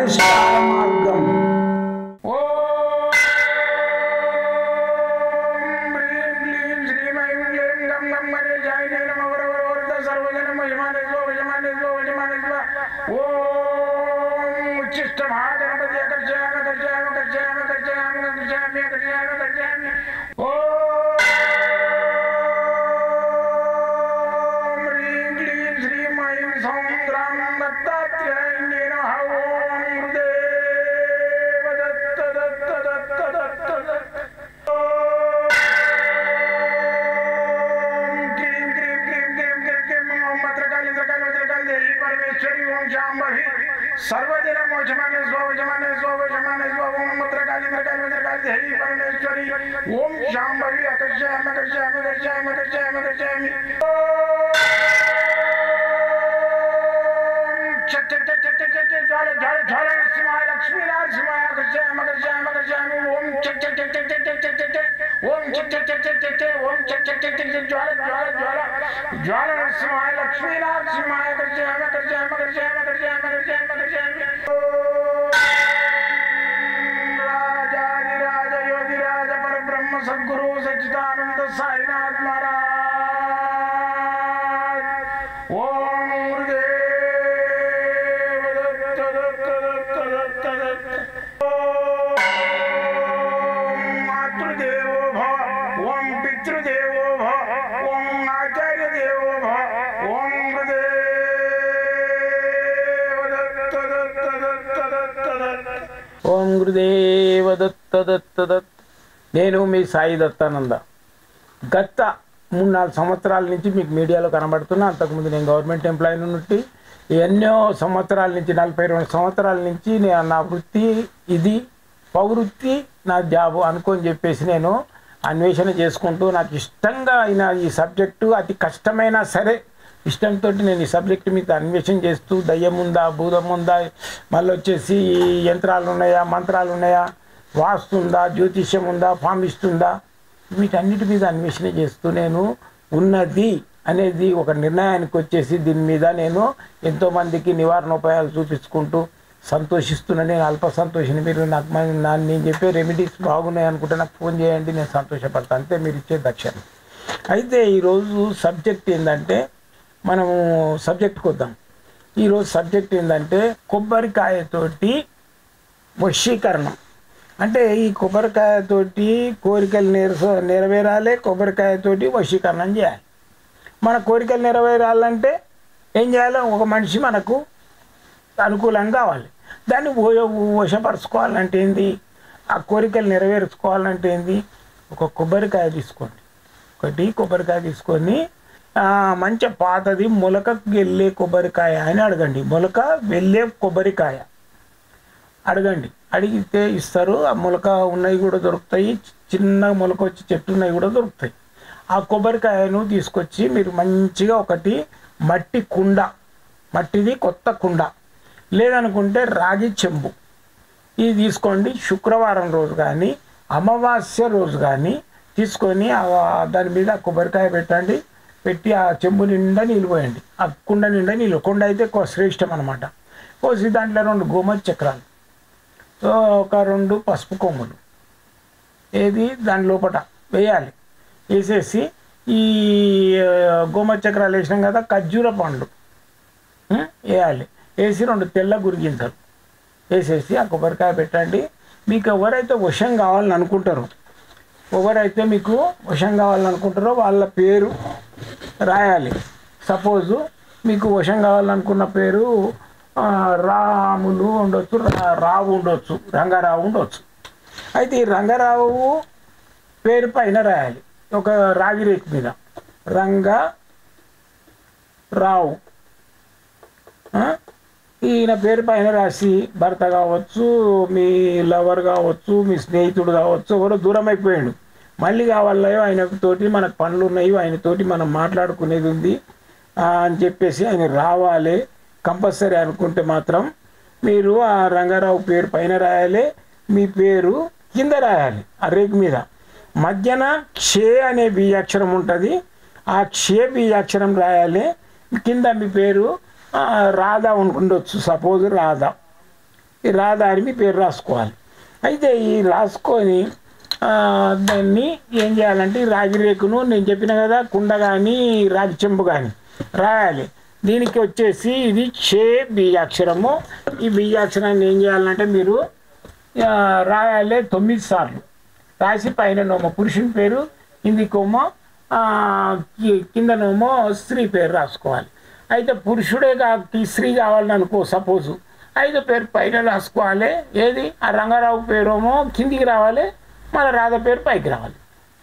పరిష్కార మార్గం सर्वदिन मोचमाने स्व वजमाने स्व वजमाने स्व ओम मुद्रकाली मुद्रकाली मुद्रकाली देवी परमेश्वरी ओम शांभवी अकर्षयामि अकर्षयामि अकर्षयामि अकर्षयामि अकर्षयामि चट चट चट चट चट चट ज्वाला ज्वाला ज्वाला नरसिंहाय लक्ष्मी नरसिंहाय अकर्षयामि अकर्षयामि अकर्षयामि ओम चट चट चट चट चट चट चट चट ओम चट चट चट चट चट चट ओम चट चट चट चट चट ज्वाला ज्वाला ज्वाला ज्वाला नरसिंहाय लक्ष्मी नरसिंहाय अकर्षयामि अकर्षयामि अकर्षयामि अकर्षयामि अकर्षयामि अकर्षयामि राजाधिराज योगिराज परब्रह्म सद्गुरु सच्चिदानंद साईनाथ महाराज ओम गुरुदेव दत्त दत्त दत्त दत्त दत्त ओम मातृदेवो भव ओम पितृदेवो भव ओम आचार्य देवो भव ओम गुरुदेव दत्त दत्त दत्त दत्त दत्त ఓం గురుదేవ దత్త దత్త దత్ నేను మీ సాయి దత్తానంద గత మూడు నాలుగు సంవత్సరాల నుంచి మీకు మీడియాలో కనబడుతున్నా అంతకుముందు నేను గవర్నమెంట్ ఎంప్లాయీ నుండి ఎన్నో సంవత్సరాల నుంచి నలభై రెండు సంవత్సరాల నుంచి నేను నా వృత్తి ఇది పౌవృత్తి నా జాబు అనుకొని చెప్పేసి నేను అన్వేషణ చేసుకుంటూ నాకు ఇష్టంగా అయిన ఈ సబ్జెక్టు అతి కష్టమైనా సరే ఇష్టంతో నేను ఈ సబ్జెక్ట్ మీద అన్వేషణ చేస్తూ దయ్యం ఉందా భూతం ఉందా మళ్ళీ వచ్చేసి యంత్రాలు ఉన్నాయా మంత్రాలు ఉన్నాయా వాస్తు ఉందా జ్యోతిష్యం ఉందా ఫామిస్ట్ ఉందా వీటన్నిటి మీద అన్వేషణ చేస్తూ నేను ఉన్నది అనేది ఒక నిర్ణయానికి వచ్చేసి దీని మీద నేను ఎంతోమందికి నివారణోపాయాలు చూపించుకుంటూ సంతోషిస్తున్నా నేను అల్ప సంతోషిని మీరు నాకు మ- నా నేను చెప్పే రెమెడీస్ బాగున్నాయి అనుకుంటే నాకు ఫోన్ చేయండి నేను సంతోషపడతాను అంతే మీరు ఇచ్చే దక్షిణ అయితే ఈరోజు సబ్జెక్ట్ ఏంటంటే మనము సబ్జెక్ట్కి వద్దాం ఈరోజు సబ్జెక్ట్ ఏంటంటే కొబ్బరికాయతోటి వశీకరణం అంటే ఈ కొబ్బరికాయతోటి కోరికలు నెరస నెరవేరాలి కొబ్బరికాయతోటి వశీకరణం చేయాలి మన కోరికలు నెరవేరాలంటే ఏం చేయాలి ఒక మనిషి మనకు అనుకూలంగా కావాలి దాన్ని ఓ- వశపరచుకోవాలంటే ఏంది ఆ కోరికలు నెరవేర్చుకోవాలంటే ఏంది ఒక కొబ్బరికాయ తీసుకోండి ఒకటి కొబ్బరికాయ తీసుకొని ఆ, మంచి పాతది మొలకకు వెళ్ళే కొబ్బరికాయ అని అడగండి మొలక వెళ్ళే కొబ్బరికాయ అడగండి అడిగితే ఇస్తారు ఆ మొలక ఉన్నవి కూడా దొరుకుతాయి చిన్న మొలక వచ్చి చెట్టు ఉన్నవి కూడా దొరుకుతాయి ఆ కొబ్బరికాయను తీసుకొచ్చి మీరు మంచిగా ఒకటి మట్టి కుండ మట్టిది కొత్త కుండ లేదనుకుంటే రాగి చెంబు ఇది తీసుకోండి శుక్రవారం రోజు కానీ అమావాస్య రోజు కానీ తీసుకొని ఆ- దాని మీద కొబ్బరికాయ పెట్టండి పెట్టి ఆ చెంబు నిండా నీళ్ళు పోయండి ఆ కుండ నిండా నీళ్ళు కుండ అయితే కొ- శ్రేష్టం అనమాట పోసి దాంట్లో రెండు గోమతి చక్రాలు సో ఒక రెండు పసుపు కొమ్ములు ఏది దాని లోపట వేయాలి వేసేసి ఈ ఆ, గోమతి చక్రాలు వేసినాం కదా ఖర్జూర పండ్లు ఉం, వేయాలి వేసి రెండు తెల్ల గురిగింతలు వేసేసి ఆ కొబ్బరికాయ పెట్టండి మీకు ఎవరైతే వశం కావాలని అనుకుంటారో ఎవరైతే మీకు వశం కావాలని అనుకుంటారో వాళ్ళ పేరు రాయాలి సపోజు మీకు వశం కావాలనుకున్న పేరు ఆ, రాములు ఉండొచ్చు రా- రావు ఉండొచ్చు రంగారావు ఉండొచ్చు అయితే ఈ రంగారావు పేరు పైన రాయాలి ఒక రాగి రేకు మీద రంగ రావు ఆ? ఈయన పేరు పైన రాసి భర్త కావచ్చు మీ లవర్ కావచ్చు మీ స్నేహితుడు కావచ్చు ఎవరో దూరం అయిపోయాడు మళ్ళీ కావాలయో ఆయన తోటి మనకు పనులు ఉన్నాయి ఆయన తోటి మనం మాట్లాడుకునేది ఉంది ఆ, అని చెప్పేసి ఆయన రావాలి కంపల్సరీ అనుకుంటే మాత్రం మీరు ఆ రంగారావు పేరు పైన రాయాలి మీ పేరు కింద రాయాలి ఆ రేకు మీద మధ్యన క్షే అనే బీజాక్షరం ఉంటుంది ఆ క్షే బీజాక్షరం రాయాలి కింద మీ పేరు ఆ, రాధా ఉం- ఉండొచ్చు సపోజ్ రాధా ఈ రాదాని మీ పేరు రాసుకోవాలి అయితే ఈ రాసుకొని ఆ, దాన్ని ఏం చేయాలంటే ఈ రాగి రేకును నేను చెప్పిన కదా కుండ కానీ రాగి చెంబు కానీ రాయాలి దీనికి వచ్చేసి ఇది చే బీజాక్షరము ఈ బీజాక్షరాన్ని ఏం చేయాలంటే మీరు ఆ, రాయాలి తొమ్మిది సార్లు రాసి పైన నోమో పురుషుని పేరు ఇందుకోమో కిందనేమో స్త్రీ పేరు రాసుకోవాలి అయితే పురుషుడే కాకి స్త్రీ కావాలని అనుకో సపోజు ఐదో పేరు పైన రాసుకోవాలి ఏది ఆ రంగారావు పేరేమో కిందికి రావాలి మన రాధ పేరు పైకి రావాలి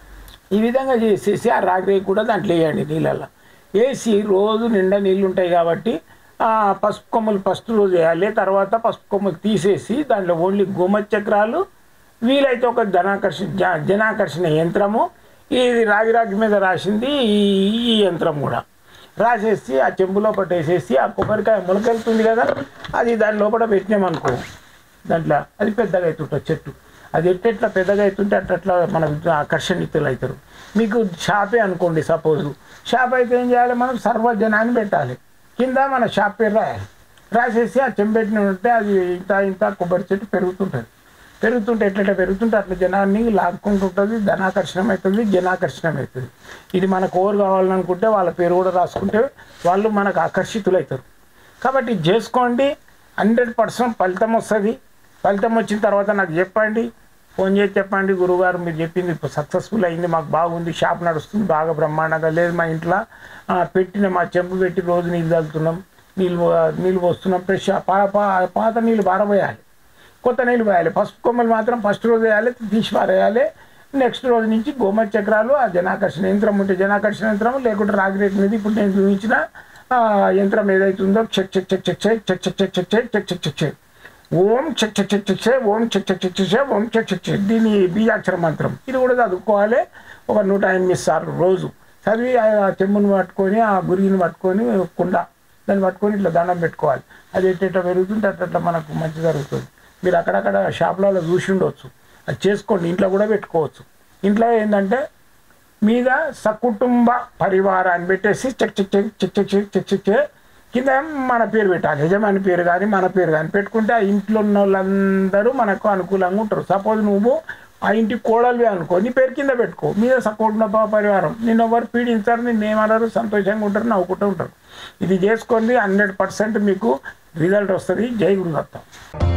ఈ విధంగా చేసేసి ఆ రాగిరేయి కూడా దాంట్లో వేయండి నీళ్ళల్లో వేసి రోజు నిండా నీళ్ళు ఉంటాయి కాబట్టి ఆ పసుపు కొమ్మలు ఫస్ట్ రోజు వేయాలి తర్వాత పసుపు కొమ్మలు తీసేసి దాంట్లో ఓన్లీ గోమతి చక్రాలు వీలైతే ఒక జనాకర్షణ జ- జనాకర్షణ యంత్రము ఇది రాగి రాగి మీద రాసింది ఈ ఈ యంత్రం కూడా రాసేసి ఆ చెంబులో పట్టేసేసి ఆ కొబ్బరికాయ మొలకెళ్తుంది కదా అది దాని లోపల పెట్టినామనుకో దాంట్లో అది పెద్దగా అవుతుంటుంది చెట్టు అది ఎట్టెట్లా పెద్దగా అవుతుంటే అట్లా మనకు ఆకర్షణీతులు అవుతారు మీకు షాపే అనుకోండి సపోజు షాప్ అయితే ఏం చేయాలి మనం సర్వజనాన్ని పెట్టాలి కింద మన షాప్ పేరు రాయాలి రాసేసి ఆ చెంబెట్టిన ఉంటే అది ఇంత ఇంత కొబ్బరి చెట్టు పెరుగుతుంటుంది పెరుగుతుంటే ఎట్లా పెరుగుతుంటే అట్లా జనాన్ని లాక్కుంటుంటుంది ధనాకర్షణం అవుతుంది జనాకర్షణం అవుతుంది ఇది మనకు ఓరు కావాలనుకుంటే వాళ్ళ పేరు కూడా రాసుకుంటే వాళ్ళు మనకు ఆకర్షితులు అవుతారు కాబట్టి ఇది చేసుకోండి హండ్రెడ్ పర్సెంట్ ఫలితం వస్తుంది ఫలితం వచ్చిన తర్వాత నాకు చెప్పండి ఫోన్ చేసి చెప్పండి గురుగారు మీరు చెప్పింది ఇప్పుడు సక్సెస్ఫుల్ అయింది మాకు బాగుంది షాప్ నడుస్తుంది బాగా బ్రహ్మాండంగా లేదు మా ఇంట్లో ఆ, పెట్టిన మా చెంపు పెట్టి రోజు నీళ్ళు తగ్గుతున్నాం నీళ్ళు నీళ్ళు పోస్తున్నాం ఫ్రెష్ పా- పా- పాత నీళ్ళు పారబోయాలి కొత్త నీళ్ళు పోయాలి పసుపు కొమ్మలు మాత్రం ఫస్ట్ రోజు వేయాలి తీసి పారేయాలి నెక్స్ట్ రోజు నుంచి గోమతి చక్రాలు ఆ జనాకర్షణ యంత్రం ఉంటే జనాకర్షణ యంత్రం లేకుంటే రాగిరేట్ మీద ఇప్పుడు నేను చూపించిన ఆ, యంత్రం ఏదైతుందో చెక్ చెక్ చెక్ చెక్ చెక్ చెక్ చెక్ చెక్ చెక్ చెక్ చెక్ చెక్ చెక్ చెక్ ఓం చెక్ చెక్ చెక్ చెక్ చెక్ ఓం చెక్ చెక్ చెక్ చెక్ చెక్ ఓం చెక్ చెక్ చెక్ దీని బీజాక్షర మంత్రం ఇది కూడా చదువుకోవాలి ఒక నూట ఎనిమిది సార్లు రోజు చదివి ఆ చెంబుని పట్టుకొని ఆ గురిని పట్టుకొని కుండ దాన్ని పట్టుకొని ఇట్లా దండం పెట్టుకోవాలి అది ఎట్ట పెరుగుతుంటే అట్లా మనకు మంచి జరుగుతుంది మీరు అక్కడక్కడ షాపులలో చూసి ఉండవచ్చు అది చేసుకోండి ఇంట్లో కూడా పెట్టుకోవచ్చు ఇంట్లో ఏంటంటే మీద సకుటుంబ పరివారాన్ని పెట్టేసి చెక్ చెక్ చెక్ చెక్ చెక్ చెక్ చెక్ చెక్ చెక్ కింద మన పేరు పెట్టాలి యజమాని పేరు కానీ మన పేరు కానీ పెట్టుకుంటే ఆ ఇంట్లో ఉన్న వాళ్ళందరూ మనకు అనుకూలంగా ఉంటారు సపోజ్ నువ్వు ఆ ఇంటి కోడలివి అనుకో నీ పేరు కింద పెట్టుకో మీద సకుటుంబ పరివారం నిన్ను ఎవరు పీడించారు నిన్ను ఏమన్నారు సంతోషంగా ఉంటారు నవ్వుకుంటూ ఉంటారు ఇది చేసుకోండి హండ్రెడ్ పర్సెంట్ మీకు రిజల్ట్ వస్తుంది జై గురుదత్త